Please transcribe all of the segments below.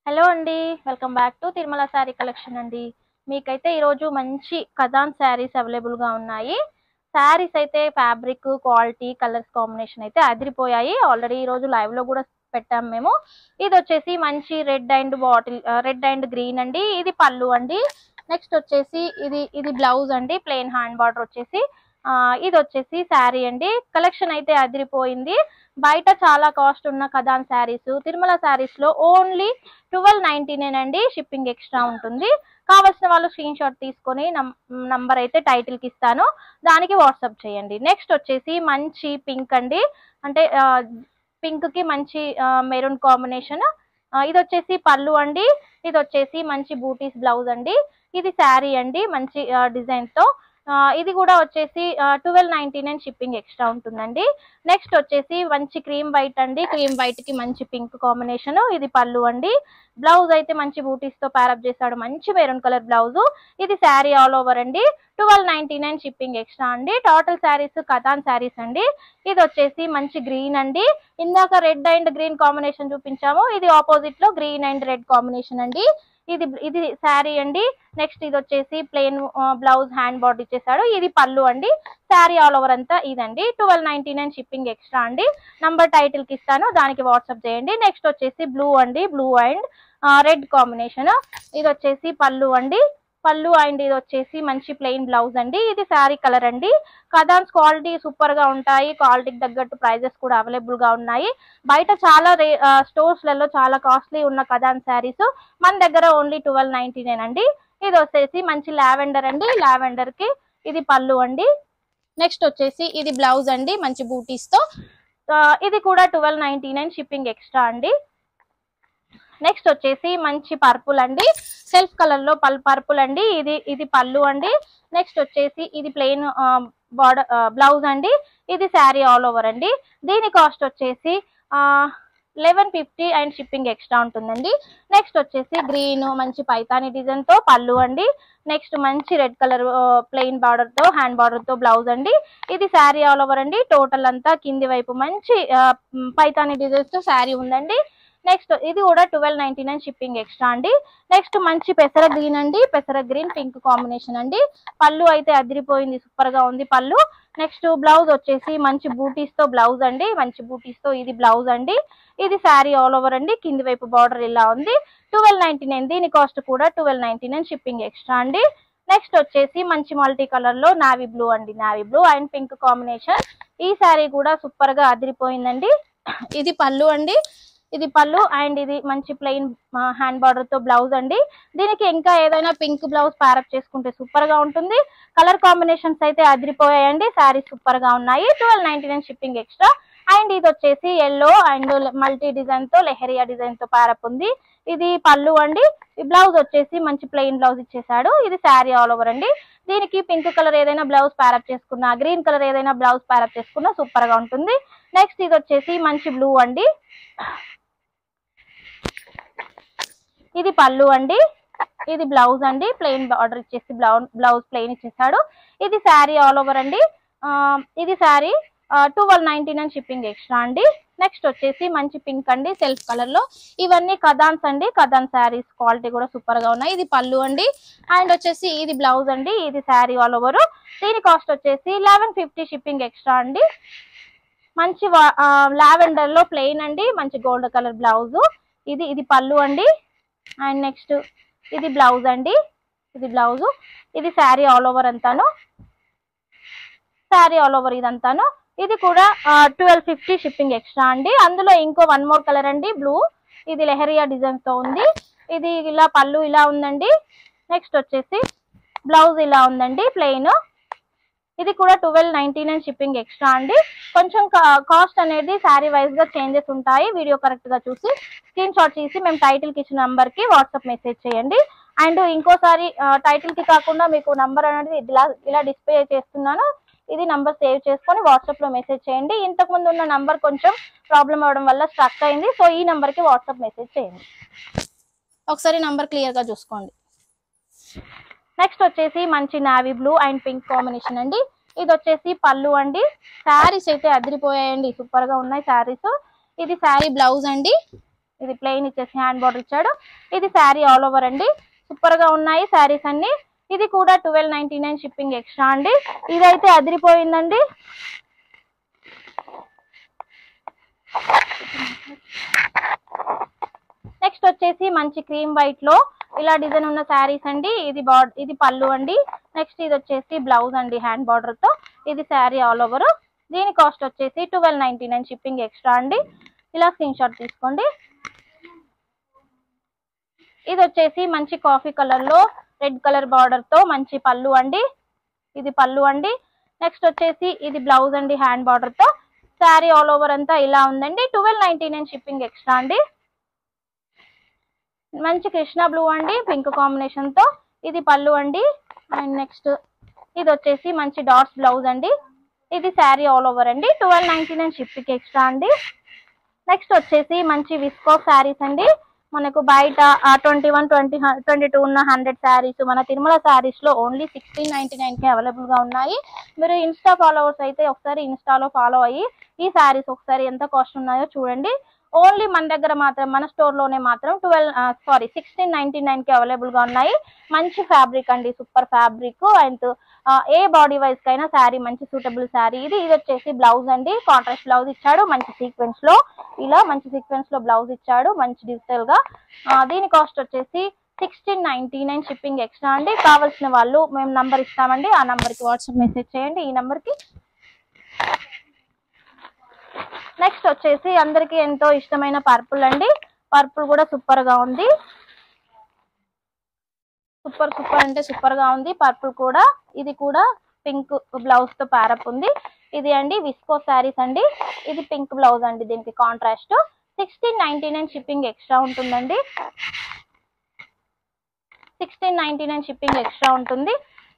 hello అండి welcome back to Tirumala sari collection అండి మీకైతే ఈరోజు మంచి కథాన్ శారీస్ అవైలబుల్గా ఉన్నాయి శారీస్ అయితే ఫ్యాబ్రిక్ క్వాలిటీ కలర్స్ కాంబినేషన్ అయితే అదిరిపోయాయి ఆల్రెడీ ఈరోజు లైవ్లో కూడా పెట్టాం మేము ఇది వచ్చేసి మంచి red and bottle red and green అండి ఇది పళ్ళు అండి నెక్స్ట్ వచ్చేసి ఇది ఇది బ్లౌజ్ అండి ప్లెయిన్ హ్యాండ్ బార్డర్ వచ్చేసి ఆ, ఇది వచ్చేసి శారీ అండి కలెక్షన్ అయితే అదిరిపోయింది బయట చాలా కాస్ట్ ఉన్న కథాన్ శారీస్ తిరుమల శారీస్ లో ఓన్లీ ట్వెల్వ్ నైన్టీ నైన్ అండి షిప్పింగ్ ఎక్స్ట్రా ఉంటుంది కావాల్సిన వాళ్ళు స్క్రీన్ షాట్ తీసుకొని నంబర్ అయితే టైటిల్ కి ఇస్తాను దానికి వాట్సాప్ చేయండి నెక్స్ట్ వచ్చేసి మంచి పింక్ అండి అంటే పింక్ కి మంచి మెరూన్ కాంబినేషన్ ఇది వచ్చేసి పళ్ళు అండి ఇది వచ్చేసి మంచి బూటీస్ బ్లౌజ్ అండి ఇది శారీ అండి మంచి డిజైన్ తో ఆ, ఇది కూడా వచ్చేసి twelve ninety nine shipping extra ఉంటుందండి నెక్స్ట్ వచ్చేసి మంచి క్రీమ్ వైట్ అండి క్రీమ్ వైట్ కి మంచి పింక్ కాంబినేషన్ ఇది పళ్ళు అండి బ్లౌజ్ అయితే మంచి బూటీస్ తో ప్యారప్ చేశాడు మంచి మెరూన్ కలర్ బ్లౌజ్ ఇది శారీ ఆల్ ఓవర్ అండి twelve ninety nine shipping extra అండి టోటల్ శారీస్ కథాన్ శారీస్ అండి ఇది వచ్చేసి మంచి గ్రీన్ అండి ఇందాక రెడ్ అండ్ గ్రీన్ కాంబినేషన్ చూపించాము ఇది ఆపోజిట్ లో గ్రీన్ అండ్ రెడ్ కాంబినేషన్ అండి ఇది ఇది శారీ అండి నెక్స్ట్ ఇది వచ్చేసి ప్లెయిన్ బ్లౌజ్ హ్యాండ్ బార్డర్ ఇచ్చేసాడు ఇది పళ్ళు అండి శారీ ఆల్ ఓవర్ అంతా ఇదండి twelve ninety nine shipping extra అండి నంబర్ టైటిల్ కి ఇస్తాను దానికి వాట్సాప్ చేయండి నెక్స్ట్ వచ్చేసి బ్లూ అండి బ్లూ అండ్ రెడ్ కాంబినేషన్ ఇది వచ్చేసి పళ్ళు అండి పళ్ళు అండ్ ఇది వచ్చేసి మంచి ప్లెయిన్ బ్లౌజ్ అండి ఇది శారీ కలర్ అండి కథాన్స్ క్వాలిటీ సూపర్ గా ఉంటాయి క్వాలిటీకి తగ్గట్టు ప్రైజెస్ కూడా అవైలబుల్ గా ఉన్నాయి బయట చాలా రే స్టోర్స్ లలో చాలా కాస్ట్లీ ఉన్న కథాన్ శారీస్ మన దగ్గర ఓన్లీ ట్వెల్వ్ నైన్టీ నైన్ అండి ఇది వచ్చేసి మంచి లావెండర్ అండి లావెండర్ కి ఇది పళ్ళు అండి నెక్స్ట్ వచ్చేసి ఇది బ్లౌజ్ అండి మంచి బూటీస్ తో ఆ, ఇది కూడా twelve ninety nine shipping extra అండి నెక్స్ట్ వచ్చేసి మంచి పర్పుల్ అండి సెల్ఫ్ కలర్ లో పల్ పర్పుల్ అండి ఇది ఇది పళ్ళు అండి నెక్స్ట్ వచ్చేసి ఇది ప్లెయిన్ బార్డర్ బ్లౌజ్ అండి ఇది శారీ ఆల్ ఓవర్ అండి దీని కాస్ట్ వచ్చేసి eleven fifty and shipping extra ఉంటుందండి నెక్స్ట్ వచ్చేసి గ్రీన్ మంచి పైతాని డిజైన్ తో పళ్ళు అండి నెక్స్ట్ మంచి రెడ్ కలర్ ప్లెయిన్ బార్డర్ తో హ్యాండ్ బార్డర్ తో బ్లౌజ్ అండి ఇది శారీ ఆల్ ఓవర్ అండి టోటల్ అంతా కింది వైపు మంచి ఆ, మ్, పైతాని డిజైన్స్ తో శారీ ఉందండి నెక్స్ట్ ఇది కూడా twelve ninety nine shipping extra అండి నెక్స్ట్ మంచి పెసర గ్రీన్ అండి పెసర గ్రీన్ పింక్ కాంబినేషన్ అండి పళ్ళు అయితే అదిరిపోయింది సూపర్ గా ఉంది పళ్ళు నెక్స్ట్ బ్లౌజ్ వచ్చేసి మంచి బూటీస్ తో బ్లౌజ్ అండి మంచి బూటీస్ తో ఇది బ్లౌజ్ అండి ఇది శారీ ఆల్ ఓవర్ అండి కింది వైపు బార్డర్ ఇలా ఉంది ట్వెల్వ్ నైన్టీ నైన్ దీని కాస్ట్ కూడా twelve ninety nine shipping extra అండి నెక్స్ట్ వచ్చేసి మంచి మల్టీ కలర్ లో నావీ బ్లూ అండి navy blue and pink combination ఈ శారీ కూడా సూపర్ గా అదిరిపోయిందండి ఇది పళ్ళు అండి ఇది పళ్ళు అండ్ ఇది మంచి ప్లెయిన్ హ్యాండ్ బార్డర్ తో బ్లౌజ్ అండి దీనికి ఇంకా ఏదైనా పింక్ బ్లౌజ్ ప్యారప్ చేసుకుంటే సూపర్ గా ఉంటుంది కలర్ కాంబినేషన్స్ అయితే అదిరిపోయాయండి శారీ సూపర్ గా ఉన్నాయి twelve ninety nine shipping extra and ఇది వచ్చేసి ఎల్లో అండ్ మల్టీ డిజైన్ తో లెహరియా డిజైన్ తో ప్యారప్ ఉంది ఇది పళ్ళు అండి ఈ బ్లౌజ్ వచ్చేసి మంచి ప్లెయిన్ బ్లౌజ్ ఇచ్చేసాడు ఇది శారీ ఆల్ ఓవర్ అండి దీనికి పింక్ కలర్ ఏదైనా బ్లౌజ్ ప్యారప్ చేసుకున్నా గ్రీన్ కలర్ ఏదైనా బ్లౌజ్ ప్యారప్ చేసుకున్నా సూపర్ గా ఉంటుంది నెక్స్ట్ ఇది వచ్చేసి మంచి బ్లూ అండి ఇది పళ్ళు అండి ఇది బ్లౌజ్ అండి ప్లెయిన్ బార్డర్ ఇచ్చేసి బ్లౌజ్ బ్లౌజ్ ప్లెయిన్ ఇచ్చేసాడు ఇది శారీ ఆల్ ఓవర్ అండి ఆ, ఇది sari twelve ninety nine shipping extra అండి నెక్స్ట్ వచ్చేసి మంచి పింక్ అండి సెల్ఫ్ కలర్ లో ఇవన్నీ కదాన్స్ అండి కదాన్ శారీస్ క్వాలిటీ కూడా సూపర్ గా ఉన్నాయి ఇది పళ్ళు అండి అండ్ వచ్చేసి ఇది బ్లౌజ్ అండి ఇది శారీ ఆల్ ఓవర్ దీని కాస్ట్ వచ్చేసి లెవెన్ ఫిఫ్టీ షిప్పింగ్ ఎక్స్ట్రా అండి మంచి లావెండర్ లో ప్లెయిన్ అండి మంచి గోల్డ్ కలర్ బ్లౌజ్ ఇది ఇది పళ్ళు అండి అండ్ నెక్స్ట్ ఇది బ్లౌజ్ అండి ఇది బ్లౌజ్ ఇది శారీ ఆల్ ఓవర్ అంతాను శారీ ఆల్ ఓవర్ ఇదంతాను ఇది కూడా ట్వెల్వ్ ఫిఫ్టీ షిప్పింగ్ ఎక్స్ట్రా అండి అందులో ఇంకో వన్ మోర్ కలర్ అండి బ్లూ ఇది లెహరియా డిజైన్ తో ఉంది ఇది ఇలా పళ్ళు ఇలా ఉందండి నెక్స్ట్ వచ్చేసి బ్లౌజ్ ఇలా ఉందండి ప్లెయిన్ ఇది కూడా twelve ninety nine shipping extra అండి కొంచెం కాస్ట్ అనేది శారీ వైజ్ గా చేంజెస్ ఉంటాయి వీడియో కరెక్ట్ గా చూసి స్క్రీన్ షాట్ తీసి మేము టైటిల్ కి ఇచ్చిన నంబర్ కి వాట్సాప్ మెసేజ్ చేయండి అండ్ ఇంకోసారి టైటిల్ కి కాకుండా మీకు నంబర్ అనేది ఇలా ఇలా డిస్ప్లే చేస్తున్నాను ఇది నంబర్ సేవ్ చేసుకొని వాట్సాప్ లో మెసేజ్ చేయండి ఇంతకు ముందు ఉన్న నంబర్ కొంచెం ప్రాబ్లం అవడం వల్ల స్ట్రక్ అయింది సో ఈ నంబర్ కి వాట్సాప్ మెసేజ్ చేయండి ఒకసారి నంబర్ క్లియర్ గా చూసుకోండి నెక్స్ట్ వచ్చేసి మంచి navy blue and pink combination అండి ఇది వచ్చేసి పళ్ళు అండి శారీస్ అయితే అదిరిపోయాయండి సూపర్ గా ఉన్నాయి శారీస్ ఇది శారీ బ్లౌజ్ అండి ఇది ప్లెయిన్ ఇచ్చేసి హ్యాండ్ బార్డర్ ఇచ్చాడు ఇది శారీ ఆల్ ఓవర్ అండి సూపర్ గా ఉన్నాయి శారీస్ అన్ని ఇది కూడా twelve ninety nine shipping extra అండి ఇదైతే అదిరిపోయిందండి నెక్స్ట్ వచ్చేసి మంచి క్రీమ్ వైట్ లో ఇలా డిజైన్ ఉన్న శారీస్ అండి ఇది బాడ్ ఇది పళ్ళు అండి నెక్స్ట్ ఇది వచ్చేసి బ్లౌజ్ అండి హ్యాండ్ బార్డర్ తో ఇది శారీ ఆల్ ఓవర్ దీని కాస్ట్ వచ్చేసి twelve ninety nine shipping extra అండి ఇలా స్క్రీన్ షాట్ తీసుకోండి ఇది వచ్చేసి మంచి కాఫీ కలర్ లో రెడ్ కలర్ బార్డర్ తో మంచి పళ్ళు అండి ఇది పళ్ళు అండి నెక్స్ట్ వచ్చేసి ఇది బ్లౌజ్ అండి హ్యాండ్ బార్డర్ తో శారీ ఆల్ ఓవర్ అంతా ఇలా ఉందండి twelve ninety nine shipping extra అండి మంచి కృష్ణ బ్లూ అండి పింక్ కాంబినేషన్ తో ఇది పళ్ళు అండి అండ్ నెక్స్ట్ ఇది వచ్చేసి మంచి డాట్స్ బ్లౌజ్ అండి ఇది శారీ ఆల్ ఓవర్ అండి twelve ninety nine shipping extra అండి నెక్స్ట్ వచ్చేసి మంచి విస్కో శారీస్ అండి మనకు బయట twenty one twenty twenty two ఉన్న హండ్రెడ్ శారీస్ మన తిరుమల శారీస్ లో ఓన్లీ సిక్స్టీన్ నైన్టీ నైన్ కి అవైలబుల్ గా ఉన్నాయి మీరు ఇన్స్టా ఫాలోవర్స్ అయితే ఒకసారి ఇన్స్టాలో ఫాలో అయ్యి ఈ శారీస్ ఒకసారి ఎంత కాస్ట్ ఉన్నాయో చూడండి ఓన్లీ మన దగ్గర మాత్రం మన స్టోర్ లోనే మాత్రం twelve sorry sixteen ninety nine కి అవైలబుల్ గా ఉన్నాయి మంచి ఫ్యాబ్రిక్ అండి సూపర్ ఫ్యాబ్రిక్ అండ్ ఏ బాడీ వైజ్ కైనా శారీ మంచి సూటబుల్ శారీ ఇది ఇది వచ్చేసి బ్లౌజ్ అండి కాంట్రాస్ట్ బ్లౌజ్ ఇచ్చాడు మంచి సీక్వెన్స్ లో ఇలా మంచి సీక్వెన్స్ లో బ్లౌజ్ ఇచ్చాడు మంచి డిజిటల్ గా ఆ, దీని కాస్ట్ వచ్చేసి sixteen ninety nine shipping extra అండి కావాల్సిన వాళ్ళు మేము నంబర్ ఇస్తామండి ఆ నంబర్ కి వాట్సాప్ మెసేజ్ చేయండి ఈ నంబర్ కి నెక్స్ట్ వచ్చేసి అందరికి ఎంతో ఇష్టమైన పర్పుల్ అండి పర్పుల్ కూడా సూపర్ గా ఉంది సూపర్ సూపర్ అంటే సూపర్ గా ఉంది పర్పుల్ కూడా ఇది కూడా పింక్ బ్లౌజ్ తో ప్యారప్ ఉంది ఇది అండి విస్కో శారీస్ అండి ఇది పింక్ బ్లౌజ్ అండి దీనికి contrast sixteen ninety nine shipping extra ఉంటుందండి sixteen ninety nine shipping extra ఉంటుంది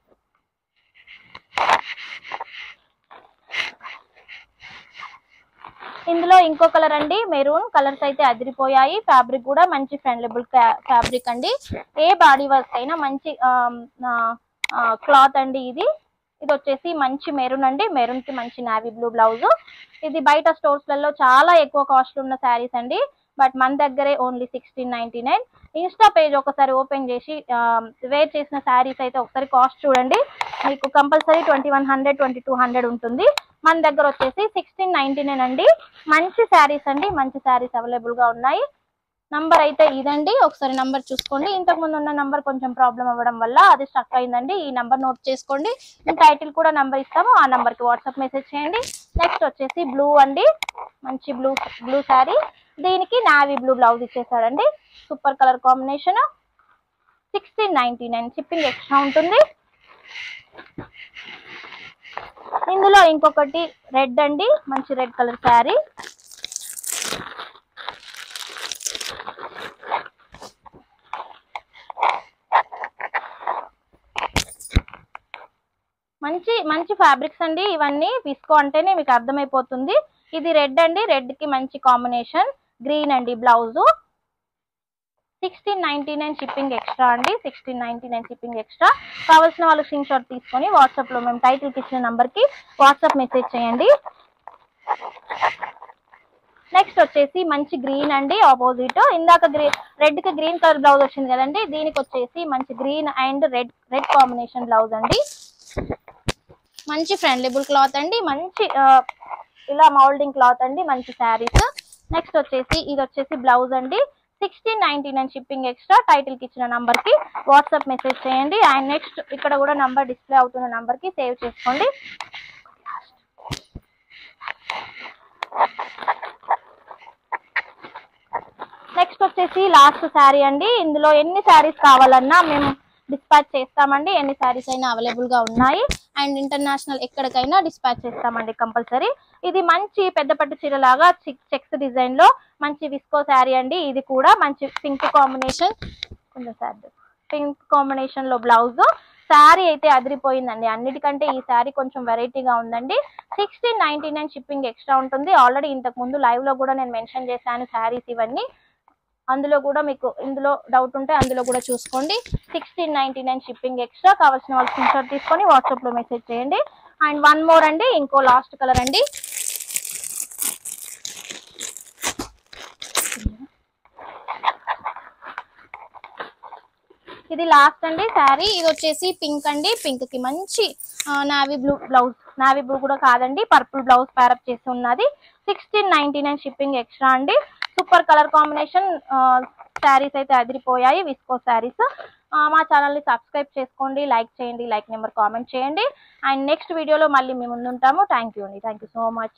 ఇందులో ఇంకో కలర్ అండి మెరూన్ కలర్స్ అయితే అదిరిపోయాయి ఫ్యాబ్రిక్ కూడా మంచి ఫ్రెండ్లబుల్ ఫ్యాబ్రిక్ అండి ఏ బాడీ వర్క్ అయినా మంచి క్లాత్ అండి ఇది ఇది వచ్చేసి మంచి మెరూన్ అండి మెరూన్ కి మంచి నావీ బ్లూ బ్లౌజ్ ఇది బయట స్టోర్స్ లలో చాలా ఎక్కువ కాస్ట్ ఉన్న శారీస్ అండి బట్ మన దగ్గరే only sixteen ninety nine Insta page ఒకసారి ఓపెన్ చేసి వేర్ చేసిన శారీస్ అయితే ఒకసారి కాస్ట్ చూడండి మీకు compulsory twenty one hundred twenty two hundred ఉంటుంది మన దగ్గర వచ్చేసి సిక్స్టీన్ నైన్టీ నైన్ అండి మంచి శారీస్ అండి మంచి శారీస్ అవైలబుల్ గా ఉన్నాయి నంబర్ అయితే ఇదండి ఒకసారి నంబర్ చూసుకోండి ఇంతకు ముందు ఉన్న నంబర్ కొంచెం ప్రాబ్లం అవ్వడం వల్ల అది స్టక్ అయిందండి ఈ నంబర్ నోట్ చేసుకోండి మేము టైటిల్ కూడా నంబర్ ఇస్తాము ఆ నంబర్ కి వాట్సాప్ మెసేజ్ చేయండి నెక్స్ట్ వచ్చేసి బ్లూ అండి మంచి బ్లూ బ్లూ శారీ దీనికి నావీ బ్లూ బ్లౌజ్ ఇచ్చేసాడండి super colour combination sixteen ninety nine shipping extra ఉంటుంది ఇందులో ఇంకొకటి రెడ్ అండి మంచి రెడ్ కలర్ శారీ మంచి మంచి ఫ్యాబ్రిక్స్ అండి ఇవన్నీ విస్కో అంటేనే మీకు అర్థమైపోతుంది ఇది రెడ్ అండి రెడ్ కి మంచి కాంబినేషన్ గ్రీన్ అండి blouse sixteen ninety nine shipping extra అండి sixteen ninety nine shipping extra కావాల్సిన వాళ్ళు స్క్రీన్ షాట్ తీసుకొని వాట్సాప్ లో మేము టైటిల్ కి ఇచ్చిన నంబర్ కి వాట్సాప్ మెసేజ్ చేయండి నెక్స్ట్ వచ్చేసి మంచి గ్రీన్ అండి ఆపోజిట్ ఇందాక గ్రీన్ రెడ్ కి గ్రీన్ కలర్ బ్లౌజ్ వచ్చింది కదండి దీనికి వచ్చేసి మంచి green and red red combination blouse అండి మంచి ఫ్రెండ్లీబుల్ క్లాత్ అండి మంచి ఆ, ఇలా మౌల్డింగ్ క్లాత్ అండి మంచి శారీస్ నెక్స్ట్ వచ్చేసి ఇది వచ్చేసి బ్లౌజ్ అండి sixteen ninety nine shipping extra title కి ఇచ్చిన నంబర్ కి వాట్సాప్ మెసేజ్ చేయండి అండ్ నెక్స్ట్ ఇక్కడ కూడా నంబర్ డిస్ప్లే అవుతున్న నంబర్ కి సేవ్ చేసుకోండి నెక్స్ట్ వచ్చేసి లాస్ట్ శారీ అండి ఇందులో ఎన్ని శారీస్ కావాలన్నా మేము డిస్పాచ్ చేస్తామండి ఎన్ని శారీస్ అయినా అవైలబుల్ గా ఉన్నాయి అండ్ ఇంటర్నేషనల్ ఎక్కడికైనా డిస్పాచ్ చేస్తామండి కంపల్సరీ ఇది మంచి పెద్ద పట్టు చీర లాగా చెక్స్ డిజైన్ లో మంచి విస్కో శారీ అండి ఇది కూడా మంచి పింక్ కాంబినేషన్ కొంచెం సార్ పింక్ కాంబినేషన్ లో బ్లౌజ్ శారీ అయితే అదిరిపోయిందండి అన్నిటికంటే ఈ శారీ కొంచెం వెరైటీగా ఉందండి sixteen ninety nine shipping extra ఉంటుంది ఆల్రెడీ ఇంతకు ముందు లైవ్ లో కూడా నేను మెన్షన్ చేశాను శారీస్ ఇవన్నీ అందులో కూడా మీకు ఇందులో డౌట్ ఉంటే అందులో కూడా చూసుకోండి sixteen ninety nine shipping extra కావాల్సిన వాళ్ళు స్క్రీన్ షాట్ తీసుకొని వాట్సాప్ లో మెసేజ్ చేయండి అండ్ వన్ మోర్ అండి ఇంకో లాస్ట్ కలర్ అండి ఇది లాస్ట్ అండి శారీ ఇది వచ్చేసి పింక్ అండి పింక్ కి మంచి navy blue blouse navy blue కూడా కాదండి పర్పుల్ బ్లౌజ్ ప్యారప్ చేసి ఉన్నది sixteen ninety nine shipping extra అండి సూపర్ కలర్ కాంబినేషన్ శారీస్ అయితే అదిరిపోయాయి విస్కో శారీస్ మా ఛానల్ని సబ్స్క్రైబ్ చేసుకోండి లైక్ చేయండి లైక్ నెంబర్ కామెంట్ చేయండి అండ్ నెక్స్ట్ వీడియోలో మళ్ళీ మేము ముందుంటాము థ్యాంక్ యూ అండి థ్యాంక్ యూ సో మచ్